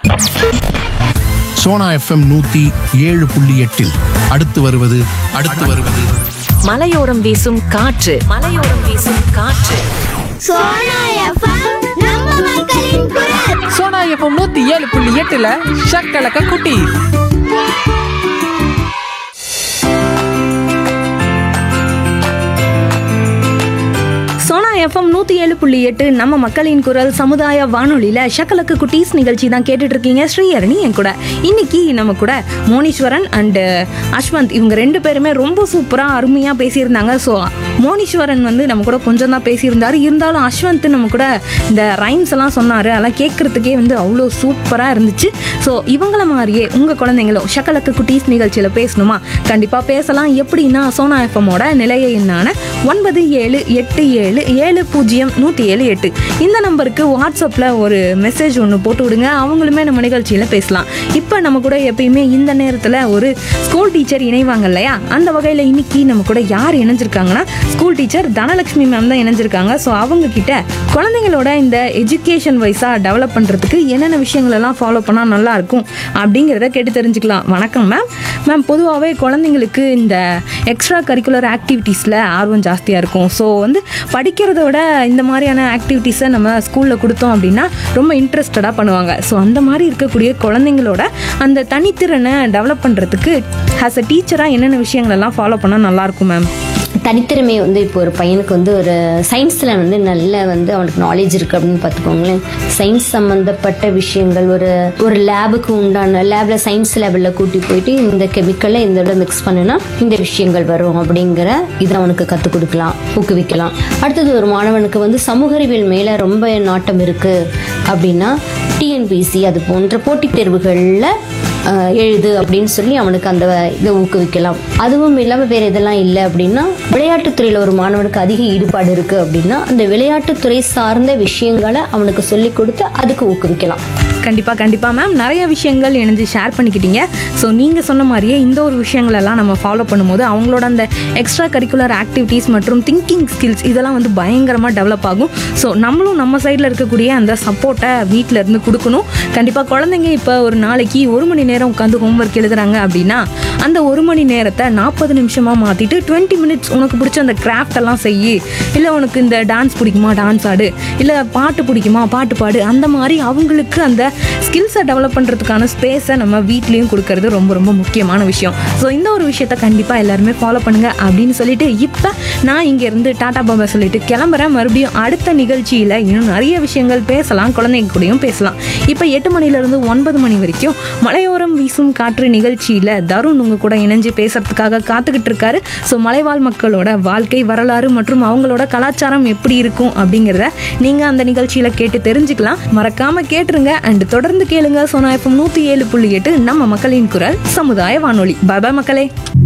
Sona FM நூத்தி ஏழு புள்ளி எட்டில் அடுத்து வருவது அடுத்து வருவது மலையோரம் வீசும் காற்று மலையோரம் வீசும் காற்று சோனா எஃப்எம் நம்ம மக்களின் குரல் சோனா எஃப்எம் நூத்தி ஏழு புள்ளி எட்டுல ஷக்கலக்க குட்டி சோனா எஃப்எம் நூற்றி ஏழு புள்ளி எட்டு நம்ம மக்களின் குரல் சமுதாய வானொலியில் ஷக்கலக்கு குட்டீஸ் நிகழ்ச்சி தான் கேட்டுட்டு இருக்கீங்க ஸ்ரீஹரணி என் கூட இன்னைக்கு நம்ம கூட மோனீஸ்வரன் அண்டு அஸ்வந்த் இவங்க ரெண்டு பேருமே ரொம்ப சூப்பராக அருமையாக பேசியிருந்தாங்க ஸோ மோனீஸ்வரன் வந்து நம்ம கூட கொஞ்சம் தான் பேசியிருந்தாரு இருந்தாலும் அஸ்வந்த் நம்ம கூட இந்த ரைம்ஸ் எல்லாம் சொன்னார் அதெல்லாம் கேட்குறதுக்கே வந்து அவ்வளோ சூப்பராக இருந்துச்சு ஸோ இவங்கள மாதிரியே உங்கள் குழந்தைங்களும் ஷக்கலக்கு குட்டீஸ் நிகழ்ச்சியில் பேசணுமா கண்டிப்பாக பேசலாம் எப்படின்னா சோனா எஃப்எம்மோட நிலைய எண்ணான ஒன்பது ஏழு எட்டு ஏழு ஏழு பூஜ்ஜியம் நூற்றி ஏழு எட்டு இந்த நம்பருக்கு வாட்ஸ்அப்பில் ஒரு மெசேஜ் ஒன்று போட்டு விடுங்க அவங்களுமே நம்ம நிகழ்ச்சியில் பேசலாம் இப்போ நம்ம கூட எப்பயுமே இந்த நேரத்தில் ஒரு ஸ்கூல் டீச்சர் இணைவாங்க இல்லையா அந்த வகையில் இன்னைக்கு நம்ம கூட யார் இணைஞ்சிருக்காங்கன்னா ஸ்கூல் டீச்சர் தனலட்சுமி மேம் தான் இணைஞ்சிருக்காங்க ஸோ அவங்க கிட்ட குழந்தைங்களோட இந்த எஜுகேஷன் வைஸாக டெவலப் பண்ணுறதுக்கு என்னென்ன விஷயங்கள் எல்லாம் ஃபாலோ பண்ணால் நல்லா இருக்கும் அப்படிங்கிறத கேட்டு தெரிஞ்சுக்கலாம் வணக்கம் மேம் மேம் பொதுவாகவே குழந்தைங்களுக்கு இந்த எக்ஸ்ட்ரா கரிக்குலர் ஆக்டிவிட்டீஸில் ஆர்வம் ஜாஸ்தியாக இருக்கும் ஸோ வந்து படிக்கிறத விட இந்த மாதிரியான ஆக்டிவிட்டீஸை நம்ம ஸ்கூலில் கொடுத்தோம் அப்படின்னா ரொம்ப இன்ட்ரெஸ்டடாக பண்ணுவாங்க ஸோ அந்த மாதிரி இருக்கக்கூடிய குழந்தைங்களோட அந்த தனித்திறனை டெவலப் பண்ணுறதுக்கு ஆஸ் அ டீச்சராக என்னென்ன விஷயங்கள் எல்லாம் ஃபாலோ பண்ணால் நல்லாயிருக்கும் மேம் தனித்திறமை வந்து இப்போ ஒரு பையனுக்கு வந்து ஒரு சயின்ஸில் வந்து நல்ல வந்து அவனுக்கு நாலேஜ் இருக்குது அப்படின்னு பார்த்துக்கோங்களேன் சயின்ஸ் சம்மந்தப்பட்ட விஷயங்கள் ஒரு ஒரு லேபுக்கு உண்டான லேபில் சயின்ஸ் லேபில் கூட்டி போயிட்டு இந்த கெமிக்கலை இந்த விட மிக்ஸ் பண்ணுனா இந்த விஷயங்கள் வரும் அப்படிங்கிற இதை அவனுக்கு கற்றுக் கொடுக்கலாம் ஊக்குவிக்கலாம் அடுத்தது ஒரு மாணவனுக்கு வந்து சமூக அறிவியல் மேலே ரொம்ப நாட்டம் இருக்குது அப்படின்னா டிஎன்பிசி அது போன்ற போட்டித் தேர்வுகளில் ஆஹ் எழுது அப்படின்னு சொல்லி அவனுக்கு அந்த இதை ஊக்குவிக்கலாம் அதுவும் இல்லாமல் வேற இதெல்லாம் இல்லை அப்படின்னா விளையாட்டுத்துறையில் ஒரு மாணவனுக்கு அதிக ஈடுபாடு இருக்கு அப்படின்னா அந்த விளையாட்டுத்துறை சார்ந்த விஷயங்களை அவனுக்கு சொல்லி கொடுத்து அதுக்கு ஊக்குவிக்கலாம் கண்டிப்பாக கண்டிப்பாக மேம் நிறைய விஷயங்கள் இணைஞ்சு ஷேர் பண்ணிக்கிட்டீங்க ஸோ நீங்கள் சொன்ன மாதிரியே இந்த ஒரு விஷயங்களெல்லாம் நம்ம ஃபாலோ பண்ணும்போது அவங்களோட அந்த எக்ஸ்ட்ரா கரிக்குலர் ஆக்டிவிட்டீஸ் மற்றும் திங்கிங் ஸ்கில்ஸ் இதெல்லாம் வந்து பயங்கரமாக டெவலப் ஆகும் ஸோ நம்மளும் நம்ம சைடில் இருக்கக்கூடிய அந்த சப்போர்ட்டை வீட்டில் இருந்து கொடுக்கணும் கண்டிப்பாக குழந்தைங்க இப்போ ஒரு நாளைக்கு ஒரு மணி நேரம் உட்காந்து ஹோம்ஒர்க் எழுதுறாங்க அப்படின்னா அந்த ஒரு மணி நேரத்தை நாற்பது நிமிஷமாக மாற்றிட்டு டுவெண்ட்டி மினிட்ஸ் உனக்கு பிடிச்ச அந்த கிராஃப்ட் எல்லாம் செய்யி இல்லை உனக்கு இந்த டான்ஸ் பிடிக்குமா டான்ஸ் ஆடு இல்லை பாட்டு பிடிக்குமா பாட்டு பாடு அந்த மாதிரி அவங்களுக்கு அந்த ஸ்கில்ஸை டெவலப் பண்ணுறதுக்கான ஸ்பேஸை நம்ம வீட்லேயும் கொடுக்கறது ரொம்ப ரொம்ப முக்கியமான விஷயம் ஸோ இந்த ஒரு விஷயத்த கண்டிப்பாக எல்லாருமே ஃபாலோ பண்ணுங்க அப்படின்னு சொல்லிட்டு இப்போ நான் இங்கேருந்து டாடா பாபா சொல்லிட்டு கிளம்புறேன் மறுபடியும் அடுத்த நிகழ்ச்சியில் இன்னும் நிறைய விஷயங்கள் பேசலாம் குழந்தைங்க கூடயும் பேசலாம் இப்போ எட்டு மணிலேருந்து ஒன்பது மணி வரைக்கும் மலையோரம் வீசும் காற்று நிகழ்ச்சியில் தருண் உங்கள் கூட இணைஞ்சு பேசுறதுக்காக காத்துக்கிட்டு இருக்காரு ஸோ மலைவாழ் மக்களோட வாழ்க்கை வரலாறு மற்றும் அவங்களோட கலாச்சாரம் எப்படி இருக்கும் அப்படிங்கிறத நீங்கள் அந்த நிகழ்ச்சியில் கேட்டு தெரிஞ்சுக்கலாம் மறக்காம கேட்டுருங்க அண்ட் தொடர்ந்து கேளுங்க சோனா எஃப்எம் நூற்றி ஏழு புள்ளி எட்டு நம்ம மக்களின் குரல் சமுதாய வானொலி பாய் பாய் மக்களே